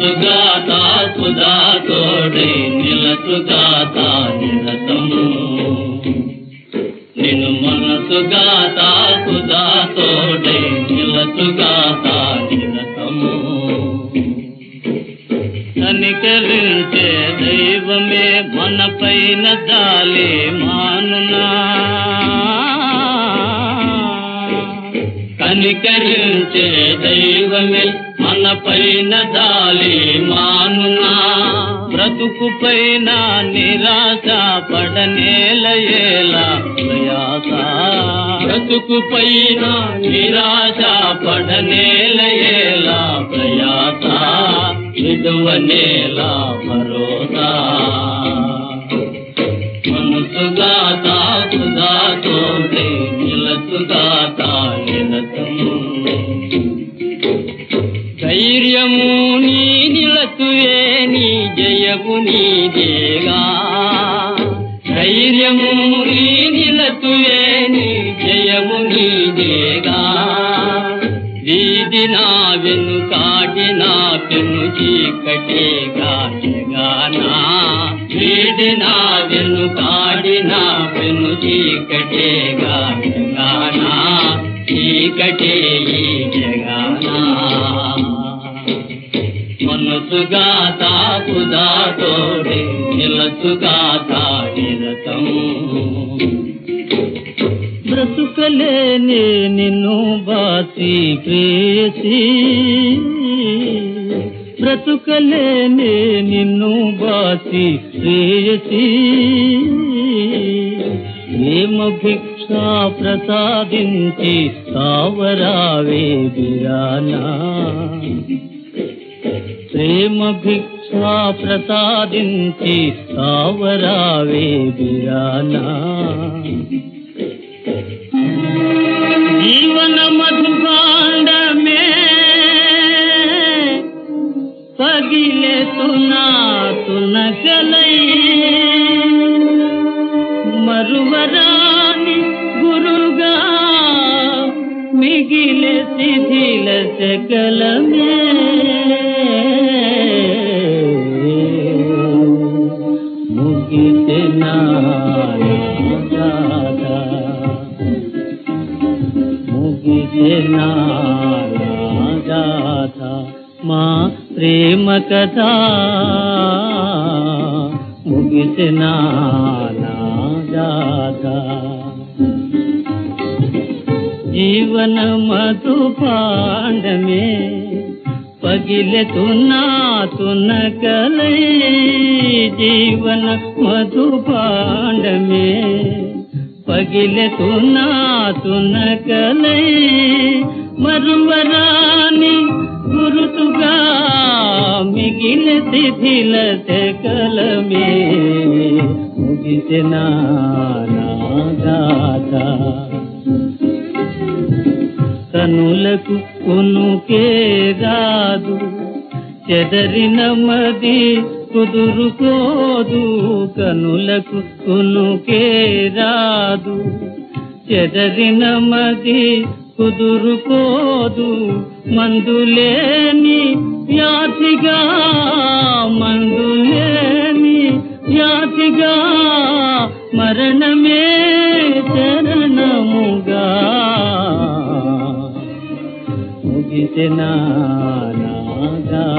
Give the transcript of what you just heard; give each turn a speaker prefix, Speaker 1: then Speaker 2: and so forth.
Speaker 1: మనసుగాత సుధా తోడై నిలచుగాత నిరతము నిన్ను మనసుగాత సుధా తోడై నిలచుగాత నిరతము కనికరించే దైవమే మన పైన జాలి మానునా కనికరించే దైవమే మన పైన జాలి మానునా బ్రతుకు పైన నిరాశ పడనేలయేలా ప్రయాస బ్రతుకు పైన నిరాశ పడనేలయేలా ప్రయాస విడువనేలా భరోసా మనసుగా తాకుగా తోడే నిలసుగా తాగినతము ధైర్యము నీ నిలచువే నీ జయము నీదేగా ధైర్యము నీ నిలచువే నీ జయము నీదేగా వీధి నా వెనుకాటి నా పెను చీకటిగా జగానా వీడి నా వెనుకాడి నా పెను చీకటిగా జగానా చీకటే ఈ జగానా మనసుగా తాకుదా తోడే నిలసుగా తాగిరతం బ్రతుకలేనే నిన్ను బాసి ప్రేసి బ్రతుకలేనే నిన్ను బాసి ప్రేసి ప్రేమ భిక్ష ప్రసాదించి కావరావే బిరానా ప్రేమ భిక్ష ప్రసాదించి కావరావే బిరానా జీవన మధుభాండమే పగిలే తునా తునకలై మరువరాని గురుగా మిగిలే శిథిల సకలమే ముగితే నా రాధా ముగిసే నాగాథ మా ప్రేమ కథ ముగిసే నాగాథ జీవన మధు పాండమే పగిలే తున్నా తున కలై జీవన మధు పాండమే పగిలే తున్నా తున కలై మరువరాని గురుతుగా మిగిలి శిథిల కలమే ముగిసిన నాగాథ కనులకు కొనుకే రాదు చెదరిన మది కుదురుకోదు కనులకు కొనుకే రాదు చెదరిన మది కుదురుకోదు మందులేని వ్యాధిగా మందులేని వ్యాధిగా మరణమే చరణముగా ముగిసిన నాగా